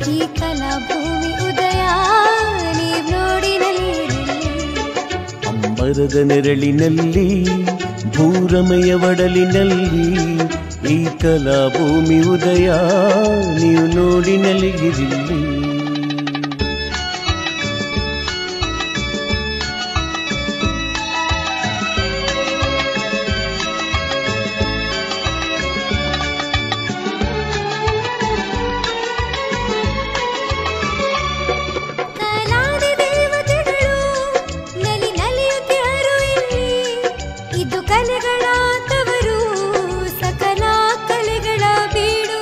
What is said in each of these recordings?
ಈ ಕಲಾ ಭೂಮಿ ಉದಯ ನೀವ್ ನೋಡಿ ನಲಿಯಿರಿ ಅಂಬರದ ನೆರಳಿನಲ್ಲಿ ಭೂರಮೆಯ ಒಡಲಿನಲ್ಲಿ ಈ ಕಲಾ ಭೂಮಿ ಉದಯ ನೀವು ನೋಡಿ ನಲಿಗಿರಿಲ್ಲಿ ಕಲಾದಿ ದೇವತೆಗಳು ನಲಿ ನಲಿಯುತ್ತಿಹರು ಇಲ್ಲಿ ಇದು ಕಲೆಗಳ ತವರು ಸಕಲ ಕಲೆಗಳ ಬೀಡು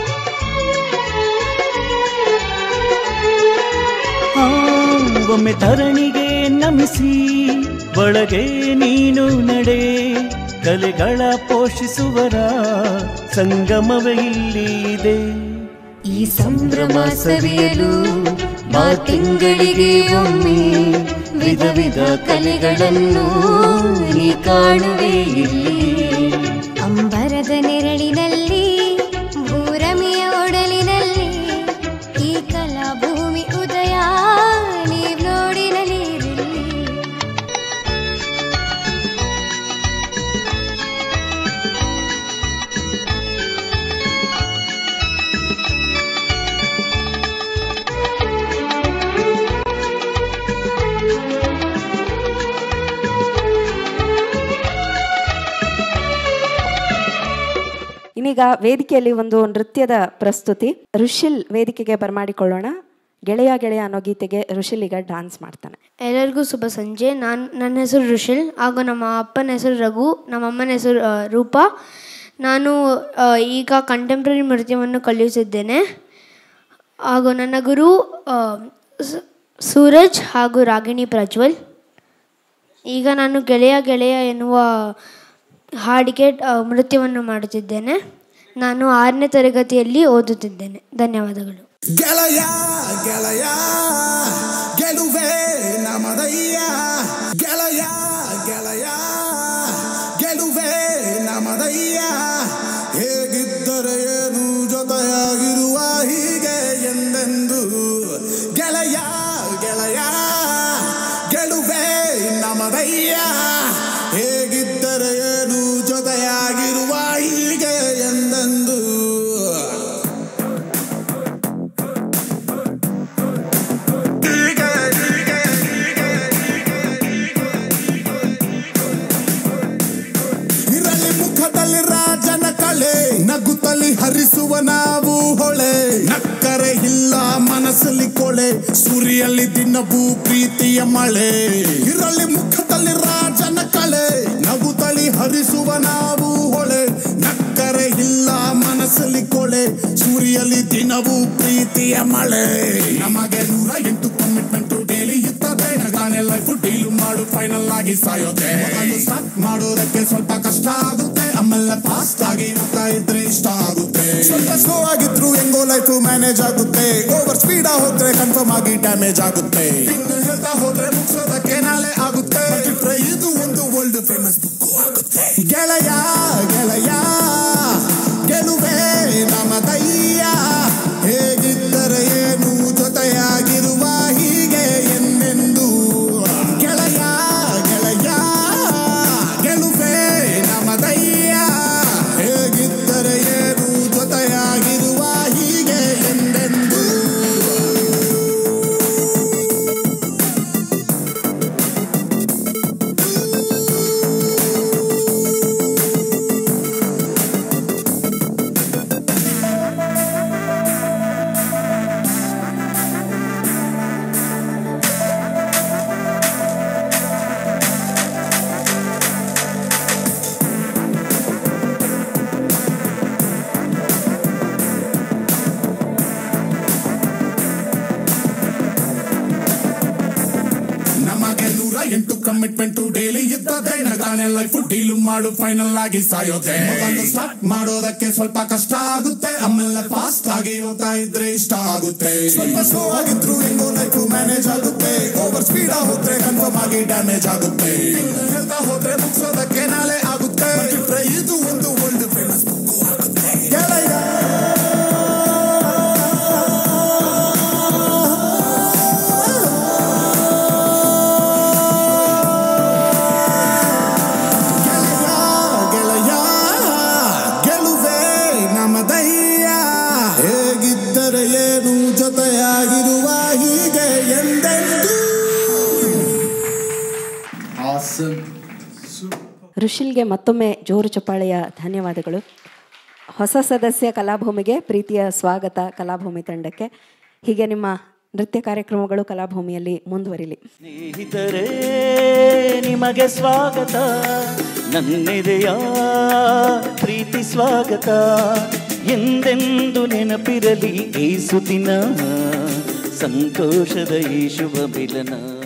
ಆ, ಒಮ್ಮೆ ಧರಣಿಗೆ ನಮಿಸಿ ಒಳಗೆ ನೀನು ನಡೆ ಕಲೆಗಳ ಪೋಷಿಸುವರ ಸಂಗಮವೇ ಇಲ್ಲಿ ಇದೆ ಈ ಸಂಭ್ರಮ ಸವಿಯಲು ಬಾ ತಿಂಗಳಿಗೆ ಒಮ್ಮೆ ವಿಧ ವಿಧ ಕಲೆಗಳನ್ನು ನೀ ಕಾಣುವೆ ಇಲ್ಲಿ ಅಂಬರದ ನೆರಳಿನಲ್ಲಿ ಭೂರಮಿಯ ಒಡಲಿನಲ್ಲಿ ಈ ಕಲಾ ಭೂಮಿ ಉದಯ ನೀವ್ ನೋಡಿ ನಲಿಯಿರಿ ಇನ್ನೀಗ ವೇದಿಕೆಯಲ್ಲಿ ಒಂದು ನೃತ್ಯದ ಪ್ರಸ್ತುತಿ ಋಷಿಲ್ ವೇದಿಕೆಗೆ ಬರಮಾಡಿಕೊಳ್ಳೋಣ ಗೆಳೆಯ ಗೆಳೆಯ ಅನ್ನೋ ಗೀತೆಗೆ ಋಷಿಲ್ ಈಗ ಡಾನ್ಸ್ ಮಾಡ್ತಾನೆ ಎಲ್ಲರಿಗೂ ಶುಭ ಸಂಜೆ ನಾನು ನನ್ನ ಹೆಸರು ಋಷಿಲ್ ಹಾಗೂ ನಮ್ಮ ಅಪ್ಪನ ಹೆಸರು ರಘು ನಮ್ಮ ಅಮ್ಮನ ಹೆಸರು ಆ, ರೂಪಾ ನಾನು ಆ, ಈಗ ಕಂಟೆಂಪ್ರರಿ ನೃತ್ಯವನ್ನು ಕಲಿಯುತ್ತಿದ್ದೇನೆ ಹಾಗೂ ನನ್ನ ಗುರು ಆ, ಸ- ಸೂರಜ್ ಹಾಗೂ ರಾಗಿಣಿ ಪ್ರಜ್ವಲ್ ಈಗ ನಾನು ಗೆಳೆಯ ಗೆಳೆಯ ಎನ್ನುವ ಹಾಡಿಗೆ ಆ, ನೃತ್ಯವನ್ನು ಮಾಡುತ್ತಿದ್ದೇನೆ ನಾನು ಆರನೇ ತರಗತಿಯಲ್ಲಿ ಓದುತ್ತಿದ್ದೇನೆ ಧನ್ಯವಾದಗಳು ಗೆಳೆಯ ಗೆಳೆಯ ಗೆಲುವೆ ನಮದಯ್ಯ ಗೆಳೆಯ ಗೆಳೆಯ ಗೆಲುವೆ ನಮದಯ್ಯ ಹೇಗಿದ್ದರೆ ಏನು ಜೊತೆಯಾಗಿರುವ ಹೀಗೆ ಎಂದೆಂದು ಗೆಳೆಯ ಗೆಳೆಯ ಗೆಲುವೆ ನಮದಯ್ಯ ಹೇಗಿದ್ದರೆ ಏನು ಜೊತೆಯಾಗಿರುವ ಹೀಗೆ ಎಂದೆಂದು ಇರಲಿ ಮುಖದಲ್ಲಿ ರಾಜನ ಕಳೆ ನಗುತ್ತಲಿ ಹರಿಸುವ ನಾವು ಹೊಳೆ ನಕ್ಕರೆ ಇಲ್ಲ ಮನಸ್ಸಲ್ಲಿ ಕೊಳೆ ಸುರಿಯಲ್ಲಿ ದಿನವೂ ಪ್ರೀತಿಯ ಮಳೆ ಇರಲಿ ಮುಖದಲ್ಲಿ ರಾಜನ ಕಳೆ ನಗುತ್ತಲಿ ಹರಿಸುವ ನಾವು ಹೊಳೆ ನಕ್ಕರೆ ಇಲ್ಲ ಮನಸ್ಸಲ್ಲಿ ಕೊಳೆ ಸೂರ್ಯಲಿ ದಿನವೂ ಪ್ರೀತಿಯ ಮಳೆ ನಮಗೆ ನೂರ ಎಂಟು ಕಮಿಟ್ಮೆಂಟ್ ಡೈಲಿ ಇರ್ತದೆ ನಗಾನೆ ಲೈಫ್ ಡೀಲ್ ಮಾಡು ಫೈನಲ್ ಆಗಿ ಸಾಯೋದೆ ಸ್ಟಾರ್ಟ್ ಮಾಡೋದಕ್ಕೆ ಸ್ವಲ್ಪ ಕಷ್ಟ ಆಗುತ್ತೆ ಆಮೇಲೆ ಫಾಸ್ಟ್ ಆಗಿ ಹೋಗ್ತಾ ಇದ್ರೆ ಇಷ್ಟ ಆಗುತ್ತೆ ಸ್ವಲ್ಪ ಸ್ಲೋ ಆಗಿದ್ರು ಹೆಂಗೋ ಲೈಫ್ ಮ್ಯಾನೇಜ್ ಆಗುತ್ತೆ ಓವರ್ ಸ್ಪೀಡ್ ಹೋದ್ರೆ ಕನ್ಫರ್ಮ್ ಆಗಿ ಡ್ಯಾಮೇಜ್ ಆಗುತ್ತೆ ಇನ್ನು ಹೇಳ್ತಾ ಹೋದ್ರೆ ಮುಗಿಸೋದಕ್ಕೆ ನಾಳೆ ಆಗುತ್ತೆ ಬಿಟ್ರೆ ಇದು ಒಂದು ವರ್ಲ್ಡ್ ಫೇಮಸ್ ಬುಕ್ ಆಗುತ್ತೆ ಗೆಳೆಯ ಗೆಳೆಯ ಗೆಲುವೆ ನಮದಯ್ಯ ಹೇಗಿದ್ದರೆ ಏನು ಜೊತೆಯಾಗಿರುವ ಹೀಗೆ ಎಂದೆಂದು ಗೆಳೆಯ ಗೆಳೆಯ ಗೆಲುವೆ ನಮದಯ್ಯ ಹೇಗಿದ್ದರೆ ಏನು ಜೊತೆಯಾಗಿರುವ ಹೀಗೆ ಎಂದೆಂದು ನಮಗೆ ನೂರ ಎಂಟು ಕಮಿಟ್ಮೆಂಟ್ ಡೈಲಿ ಇದ್ದದೆ ನಗಾನೆ ಲೈಫ್ ಡೀಲ್ ಮಾಡು ಫೈನಲ್ ಆಗಿ ಸಾಯೋದೆ ಮೊದಲು ಸ್ಟಾರ್ಟ್ ಮಾಡೋದಕ್ಕೆ ಸ್ವಲ್ಪ ಕಷ್ಟ ಆಗುತ್ತೆ ಆಮೇಲೆ ಫಾಸ್ಟ್ ಆಗಿ ಹೋಗ್ತಾ ಇದ್ರೆ ಇಷ್ಟ ಆಗುತ್ತೆ ಸ್ವಲ್ಪ ಸ್ಲೋ ಆಗಿದ್ರು ಹೆಂಗೋ ಲೈಫ್ ಮ್ಯಾನೇಜ್ ಆಗುತ್ತೆ ಓವರ್ ಸ್ಪೀಡ್ ಹೋದ್ರೆ ಕನ್ಫರ್ಮ್ ಆಗಿ ಡ್ಯಾಮೇಜ್ ಆಗುತ್ತೆ ಇನ್ನು ಹೇಳ್ತಾ ಹೋದ್ರೆ ಮುಗಿಸೋದಕ್ಕೆ ನಾಳೆ ಆಗುತ್ತೆ ಬಿಟ್ರೆ ಇದು ಒಂದು ವರ್ಲ್ಡ್ ಫೇಮಸ್ ಬುಕ್ ಆಗುತ್ತೆ ಗೆಳೆಯ ಋಷಿಲ್ಗೆ ಮತ್ತೊಮ್ಮೆ ಜೋರು ಚಪ್ಪಾಳೆಯ ಧನ್ಯವಾದಗಳು ಹೊಸ ಸದಸ್ಯ ಕಲಾಭೂಮಿಗೆ ಪ್ರೀತಿಯ ಸ್ವಾಗತ ಕಲಾಭೂಮಿ ತಂಡಕ್ಕೆ ಹೀಗೆ ನಿಮ್ಮ ನೃತ್ಯ ಕಾರ್ಯಕ್ರಮಗಳು ಕಲಾಭೂಮಿಯಲ್ಲಿ ಮುಂದುವರಿಲಿ ಸ್ನೇಹಿತರೇ ನಿಮಗೆ ಸ್ವಾಗತ ನನ್ನೆದೆಯ ಪ್ರೀತಿ ಸ್ವಾಗತ ಎಂದೆಂದು ನೆನಪಿರಲಿ ಈ ಸುದಿನ ಸಂತೋಷದ ಈ ಶುಭ ಮಿಲನ